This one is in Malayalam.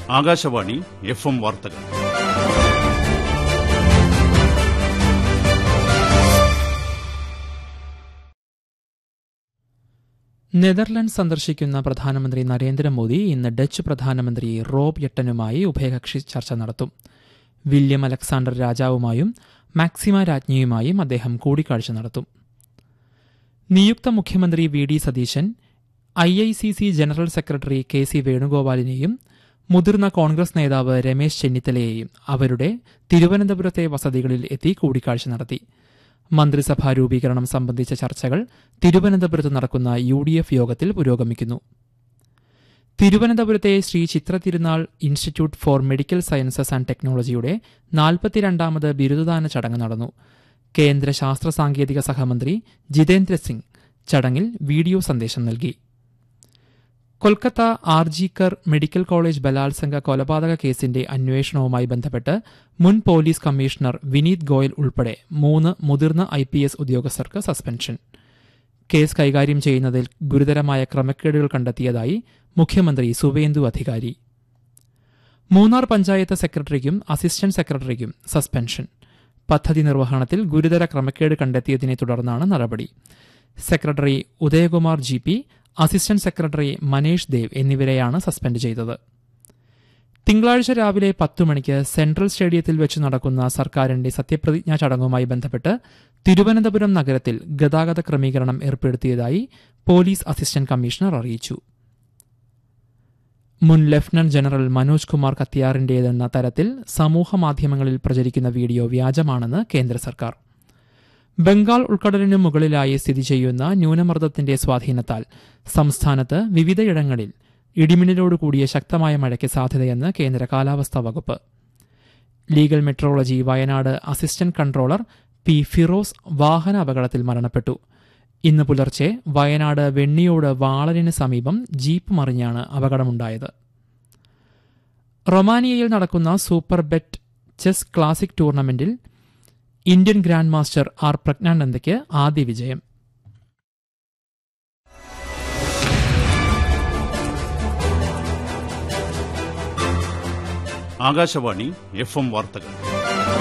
ആകാശവാണി എഫ് എം വാർത്തകൾ നെതർലൻഡ് സന്ദർശിക്കുന്ന പ്രധാനമന്ത്രി നരേന്ദ്രമോദി ഇന്ന് ഡച്ച് പ്രധാനമന്ത്രി റോബ് യെട്ടനുമായി ഉഭയകക്ഷി ചർച്ച നടത്തും വില്യം അലക്സാണ്ടർ രാജാവുമായും മാക്സിമ രാജ്ഞിയുമായും അദ്ദേഹം കൂടിക്കാഴ്ച നടത്തും നിയുക്ത മുഖ്യമന്ത്രി V D Satheesan A I C C general secretary K C വേണുഗോപാലിനെയും മുതിർന്ന കോൺഗ്രസ് നേതാവ് രമേശ് ചെന്നിത്തലയെയും അവരുടെ തിരുവനന്തപുരത്തെ വസതികളിൽ എത്തി കൂടിക്കാഴ്ച നടത്തി മന്ത്രിസഭാ രൂപീകരണം സംബന്ധിച്ച ചർച്ചകൾ തിരുവനന്തപുരത്ത് നടക്കുന്ന യു ഡി എഫ് യോഗത്തിൽ പുരോഗമിക്കുന്നു തിരുവനന്തപുരത്തെ Sree Chitra Thirunal Institute for Medical Sciences and ടെക്നോളജിയുടെ നാൽപ്പത്തിരണ്ടാമത് ബിരുദദാന ചടങ്ങ് നടന്നു കേന്ദ്ര ശാസ്ത്ര സാങ്കേതിക സഹമന്ത്രി ജിതേന്ദ്ര സിംഗ് ചടങ്ങിൽ വീഡിയോ സന്ദേശം നൽകി കൊൽക്കത്ത ആർജിക്കർ മെഡിക്കൽ കോളേജ് ബലാത്സംഗ കൊലപാതക കേസിന്റെ അന്വേഷണവുമായി ബന്ധപ്പെട്ട് മുൻ പോലീസ് കമ്മീഷണർ വിനീത് ഗോയൽ ഉൾപ്പെടെ മൂന്ന് മുതിർന്ന ഐ പി എസ് ഉദ്യോഗസ്ഥർക്ക് സസ്പെൻഷൻ കേസ് കൈകാര്യം ചെയ്യുന്നതിൽ ഗുരുതരമായ ക്രമക്കേടുകൾ കണ്ടെത്തിയതായി മുഖ്യമന്ത്രി സുവേന്ദു അധികാരി മൂന്നാർ പഞ്ചായത്ത് സെക്രട്ടറിക്കും അസിസ്റ്റന്റ് സെക്രട്ടറിക്കും സസ്പെൻഷൻ പദ്ധതി നിർവഹണത്തിൽ ഗുരുതര ക്രമക്കേട് കണ്ടെത്തിയതിനെ തുടർന്നാണ് നടപടി secretary Udayakumar G P assistant secretary Manesh Dev എന്നിവരെയാണ് സസ്പെൻഡ് ചെയ്തത് തിങ്കളാഴ്ച രാവിലെ പത്തു മണിക്ക് സെൻട്രൽ സ്റ്റേഡിയത്തിൽ വെച്ച് നടക്കുന്ന സർക്കാരിന്റെ സത്യപ്രതിജ്ഞാ ചടങ്ങുമായി ബന്ധപ്പെട്ട് തിരുവനന്തപുരം നഗരത്തിൽ ഗതാഗത ക്രമീകരണം ഏർപ്പെടുത്തിയതായി പോലീസ് അസിസ്റ്റന്റ് കമ്മീഷണർ അറിയിച്ചു മുൻ ലഫ്റ്റനന്റ് ജനറൽ മനോജ് കുമാർ കത്തിയാറിന്റേതെന്ന തരത്തിൽ സമൂഹമാധ്യമങ്ങളിൽ പ്രചരിക്കുന്ന വീഡിയോ വ്യാജമാണെന്ന് കേന്ദ്ര സർക്കാർ ബംഗാൾ ഉൾക്കടലിന് മുകളിലായി സ്ഥിതി ചെയ്യുന്ന ന്യൂനമർദ്ദത്തിന്റെ സ്വാധീനത്താൽ സംസ്ഥാനത്ത് വിവിധയിടങ്ങളിൽ ഇടിമിന്നലോട് കൂടിയ ശക്തമായ മഴയ്ക്ക് സാധ്യതയെന്ന് കേന്ദ്ര കാലാവസ്ഥാ വകുപ്പ് legal metrology Wayanad assistant controller P Firoz വാഹന അപകടത്തിൽ മരണപ്പെട്ടു ഇന്ന് പുലർച്ചെ വയനാട് വെണ്ണിയോട് വാളലിന് സമീപം ജീപ്പ് മറിഞ്ഞാണ് അപകടമുണ്ടായത് റൊമാനിയയിൽ നടക്കുന്ന സൂപ്പർ ബെറ്റ് ചെസ് ക്ലാസിക് ടൂർണമെന്റിൽ ഇന്ത്യൻ ഗ്രാൻഡ് മാസ്റ്റർ ആർ പ്രജ്ഞാനന്ദയ്ക്ക് ആദ്യ വിജയം ആകാശവാണി എഫ് എം വാർത്തകൾ